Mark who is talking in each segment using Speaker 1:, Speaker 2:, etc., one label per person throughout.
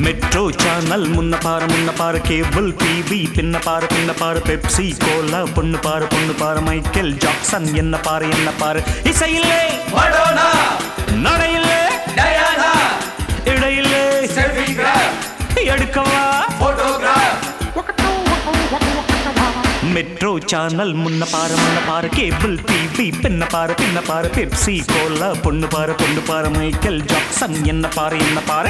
Speaker 1: Metro channel முன்ன பாரு முன்ன பாரு கேபிள் டிவி பின்ன பாரு பின்ன பாரு பெப்சி கோலா பொண்ணு பாரு பொண்ணு பாரு மைக்கேல் ஜாக்சன் என்ன பாரு என்ன பாரு இசையில்லே
Speaker 2: மடோனா
Speaker 1: நடையில்லே
Speaker 2: டயானா
Speaker 1: இடையில்லே
Speaker 2: செல்ஃபி கிராப்
Speaker 1: எடுக்கவா
Speaker 2: போட்டோகிராஃப்
Speaker 1: மெட்ரோ சேனல் முன்ன பாரு முன்ன பாரு கேபிள் டிவி பின்ன பாரு பின்ன பாரு பெப்சி கோலா பொண்ணு பாரு பொண்ணு பாரு மைக்கேல் ஜாக்சன் என்ன பாரு என்ன பாரு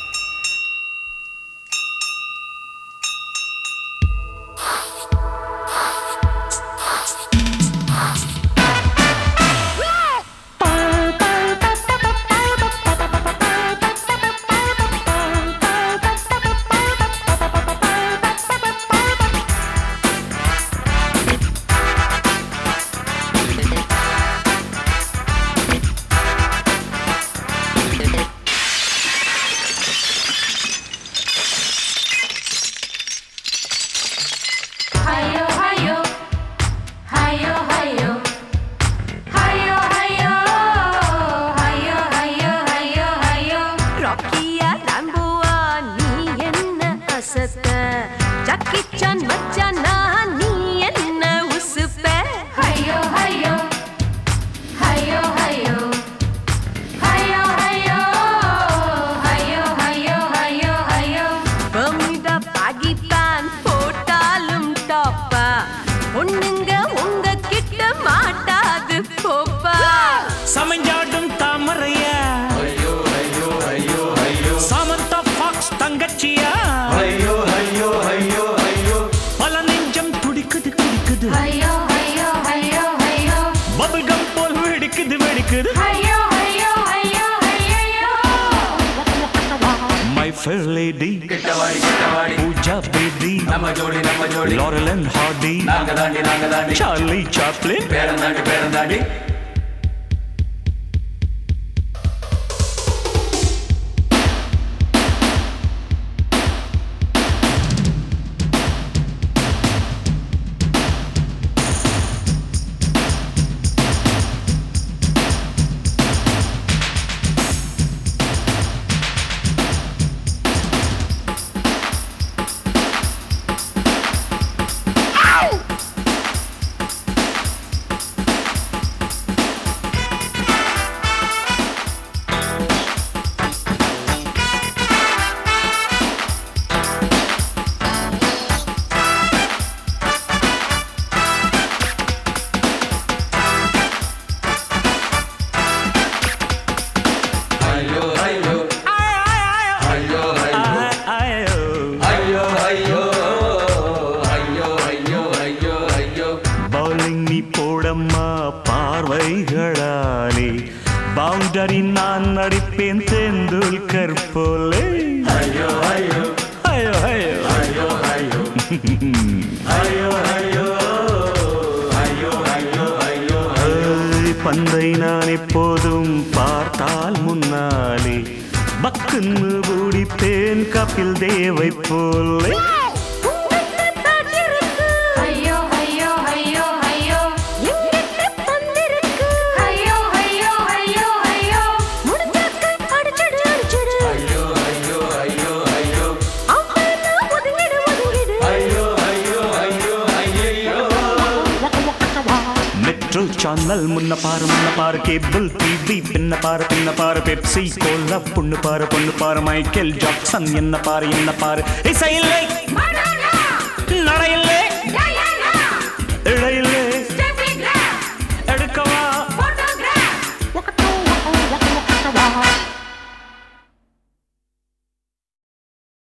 Speaker 3: Hayo, hayo, hayo, hayo, hayo, hayo, hayo, hayo, hayo, hayo.
Speaker 4: ராக்கியா ராம்போவா நீ என்ன அசத்த ஜாக்கி சான் மச்சானா நீ என்ன உசுப்ப
Speaker 3: Hayo, hayo, hayo, hayo, hayo, hayo, hayo, hayo, hayo, hayo.
Speaker 4: பர்மிடா பாகித்தான் போட்டாலும் டாப்பா பொண்ணுங்க உங்க கிட்ட மாட்டாது போப்பா
Speaker 1: சமஞ்சாடும் தாமரையா
Speaker 2: ஐயோ ஐயோ ஐயோ ஐயோ
Speaker 1: சமந்தா ஃபாக்ஸ் தங்கச்சியா
Speaker 2: ஐயோ ஐயோ ஐயோ ஐயோ
Speaker 1: பல நெஞ்சம் துடிக்குது துடிக்குது
Speaker 3: Hayo, hayo, hayo, hayo.
Speaker 1: Bubble gum போல் வெடிக்குது வெடிக்குது
Speaker 3: Hayo, hayo, hayo, hayo.
Speaker 1: My fair lady
Speaker 2: கிட்டவாடி கிட்டவாடி
Speaker 1: பூஜா பேதி
Speaker 2: நம்ம ஜோடி நம்ம ஜோடி
Speaker 1: லாரல் அண்ட் ஹார்டி
Speaker 2: நாங்க தாண்டி நாங்க தாண்டி
Speaker 1: சார்லி சாப்ளின்
Speaker 2: பேரந்தாண்டி பேரந்தாண்டி ஐயோ ஐயோ ஐயோ ஐயோ ஐயோ ஐயோ ஐயோ ஐயோ ஐயோ ஐயோ
Speaker 1: பவுலிங் நீ போடம்மா பார்வைகளாலே பவுண்டரி நான் நடிப்பேன் தெந்துல்கர் போலே
Speaker 2: ஐயோ ஐயோ
Speaker 1: ஐயோ ஐயோ
Speaker 2: ஐயோ ஐயோ ஐயோ ஐயோ ஐயோ ஐயோ ஐயோ
Speaker 1: ஏய், பந்தை நான் எப்போதும் பார்த்தால் முன்னாலே பக்குன்னு பூடிப்பேன் கபில் தேவை போலே
Speaker 3: Hayo, hayo, hayo, hayo.
Speaker 4: எங்கிட்ட பந்திருக்கு
Speaker 3: Hayo, hayo, hayo, hayo.
Speaker 4: முடிஞ்சாக்க அடிச்சிடு அடிச்சிடு
Speaker 2: ஐயோ ஐயோ ஐயோ ஐயோ
Speaker 4: அப்பனா ஒதுங்கிடு ஒதுங்கிடு
Speaker 2: ஐயோ ஐயோ ஐயோ ஐயோ
Speaker 1: மெட்ரோ சேனல் முன்ன பாரு முன்ன பாரு கேபிள் டிவி பின்ன பாரு பின்ன பாரு பெப்சி கோலா பொண்ணு பாரு பொண்ணு பாரு மைக்கேல் ஜாக்சன் என்ன பாரு என்ன பாரு இசையில்லை
Speaker 3: Madonna!
Speaker 1: நடையில்லை